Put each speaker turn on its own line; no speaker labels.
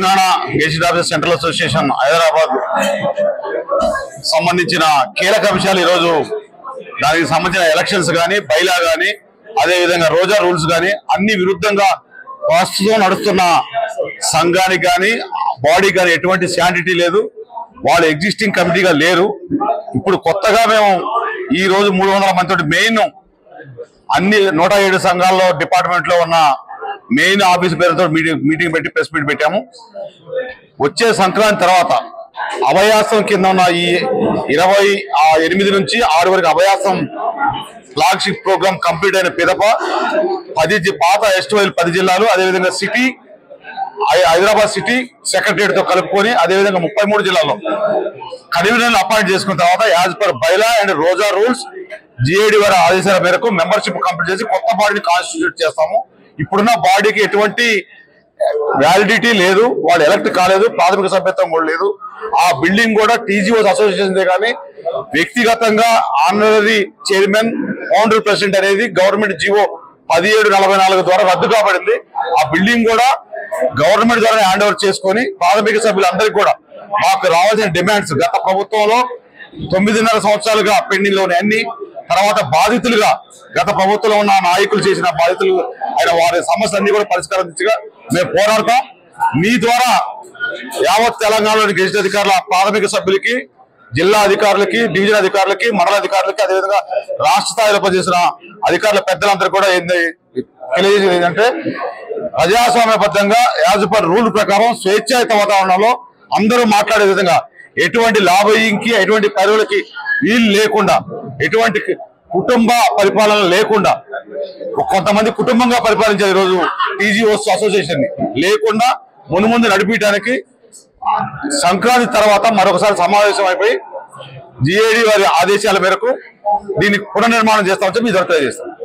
Telangana gazette officer central association Hyderabad సంబంధించిన కీలక అంశాలు ఈరోజు దానికి సంబంధించిన ఎలక్షన్స్ కానీ బైలా కానీ అదేవిధంగా రోజా రూల్స్ కానీ అన్ని విరుద్ధంగా ప్రస్తుతం నడుస్తున్న సంఘానికి కానీ బాడీ కానీ ఎటువంటి శాంటిటీ లేదు వాళ్ళు ఎగ్జిస్టింగ్ కమిటీగా లేరు ఇప్పుడు కొత్తగా మేము ఈ రోజు మూడు వందల మంది మెయిన్ అన్ని నూట ఏడు సంఘాల్లో డిపార్ట్మెంట్ లో ఉన్న మెయిన్ ఆఫీస్ పేరుతో మీటింగ్ మీటింగ్ పెట్టి ప్రెస్ మీట్ పెట్టాము వచ్చే సంక్రాంతి తర్వాత అభయాసం కింద ఉన్న ఈ ఇరవై ఆ ఎనిమిది నుంచి ఆరు వరకు అభయాసం ఫ్లాగ్షిప్ ప్రోగ్రామ్ కంప్లీట్ అయిన పిదప పది జి- పాత ఎస్టివైల్ పది జిల్లాలు అదేవిధంగా సిటీ హై- హైదరాబాద్ సిటీ సెక్రటరియట్ తో కలుపుకొని అదేవిధంగా ముప్పై మూడు జిల్లాల్లో కన్వీనర్ అపాయింట్ చేసుకున్న తర్వాత యాజ్ పర్ బైలా అండ్ రోజా రూల్స్ జిఐడి వారి ఆదేశాల మేరకు మెంబర్షిప్ కంప్లీట్ చేసి కొత్త బాడీని కాన్స్టిట్యూట్ చేస్తాము ఇప్పుడున్న బాడీకి ఎటువంటి వ్యాలిడిటీ లేదు వాళ్ళు ఎలక్ట్ కాలేదు ప్రాథమిక సభ్యత్వం కూడా లేదు ఆ బిల్డింగ్ కూడా టీజీఓస్ అసోసియేషన్ కానీ వ్యక్తిగతంగా ఆనరీ చైర్మన్ ఫౌండర్ ప్రెసిడెంట్ అనేది గవర్నమెంట్ జీవో పదిహేడు నలభై నాలుగు ద్వారా రద్దు కాబడింది ఆ బిల్డింగ్ కూడా గవర్నమెంట్ ద్వారా హ్యాండ్ ఓవర్ చేసుకొని ప్రాథమిక సభ్యులందరికీ కూడా మాకు రావాల్సిన డిమాండ్స్ గత ప్రభుత్వంలో తొమ్మిదిన్నర సంవత్సరాలుగా పెండింగ్ లో ఉన్నాయి అన్ని తర్వాత బాధితులుగా గత ప్రభుత్వంలో ఉన్న నాయకులు చేసిన బాధితులు ఆయన వారి సమస్యలన్నీ కూడా పరిష్కారం దిశగా మేము పోరాడతాం మీ ద్వారా యావత్ తెలంగాణలోని గెజిట్ అధికారుల ప్రాథమిక సభ్యులకి జిల్లా అధికారులకి డివిజన్ అధికారులకి మండల అధికారులకి అదేవిధంగా రాష్ట్ర స్థాయిలో పనిచేసిన అధికారుల పెద్దలందరూ కూడా ఏంది తెలియజేసేది ఏంటంటే ప్రజాస్వామ్యబద్ధంగా యాజ్ పర్ రూల్ ప్రకారం స్వేచ్ఛాయుత వాతావరణంలో అందరూ మాట్లాడే విధంగా ఎటువంటి లాభయింగ్కి ఎటువంటి పరువులకి వీలు లేకుండా ఎటువంటి కుటుంబ పరిపాలన లేకుండా కొంతమంది కుటుంబంగా పరిపాలించే ఈరోజు టీజీఓస్ అసోసియేషన్ ని లేకుండా మును ముందు నడిపించడానికి సంక్రాంతి తర్వాత మరొకసారి సమావేశం అయిపోయి జిఏడి వారి ఆదేశాల మేరకు దీన్ని పునర్నిర్మాణం చేస్తామని చెప్పి మీ ద్వారా తెలియజేస్తాం